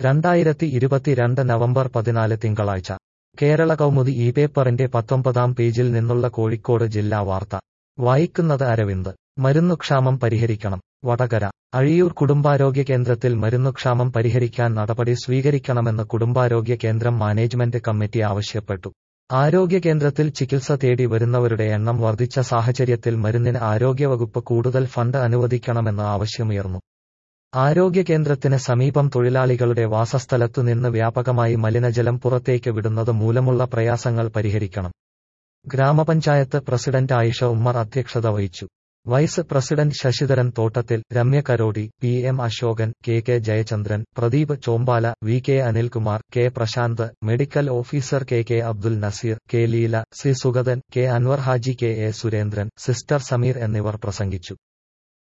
രണ്ടായിരത്തി ഇരുപത്തിരണ്ട് നവംബർ പതിനാല് തിങ്കളാഴ്ച കേരള കൗമുദി ഈ പേപ്പറിന്റെ പത്തൊമ്പതാം പേജിൽ നിന്നുള്ള കോഴിക്കോട് ജില്ലാ വാർത്ത വായിക്കുന്നത് അരവിന്ദ് മരുന്നുക്ഷാമം പരിഹരിക്കണം വടകര അഴിയൂർ കുടുംബാരോഗ്യ കേന്ദ്രത്തിൽ മരുന്നുക്ഷാമം പരിഹരിക്കാൻ നടപടി സ്വീകരിക്കണമെന്ന് കുടുംബാരോഗ്യ കേന്ദ്രം മാനേജ്മെന്റ് കമ്മിറ്റി ആവശ്യപ്പെട്ടു ആരോഗ്യ കേന്ദ്രത്തിൽ ചികിത്സ തേടി വരുന്നവരുടെ എണ്ണം വർദ്ധിച്ച സാഹചര്യത്തിൽ മരുന്നിന് ആരോഗ്യവകുപ്പ് കൂടുതൽ ഫണ്ട് അനുവദിക്കണമെന്ന് ആവശ്യമുയർന്നു ആരോഗ്യ കേന്ദ്രത്തിന് സമീപം തൊഴിലാളികളുടെ വാസസ്ഥലത്തു നിന്ന് വ്യാപകമായി മലിനജലം പുറത്തേക്ക് വിടുന്നത് മൂലമുള്ള പ്രയാസങ്ങൾ പരിഹരിക്കണം ഗ്രാമപഞ്ചായത്ത് പ്രസിഡന്റ് ആയിഷ ഉമ്മർ അധ്യക്ഷത വഹിച്ചു vice president Sasidharan Thottathil Ramya Karodi P M Ashokan K K Jayachandran Pradeep Chombala V K Anilkumar K Prashanth medical officer K K Abdul Naseer K Leela C Sugathan K Anwar Haji K A Surendran sister Sameer എന്നിവർ പ്രസംഗിച്ചു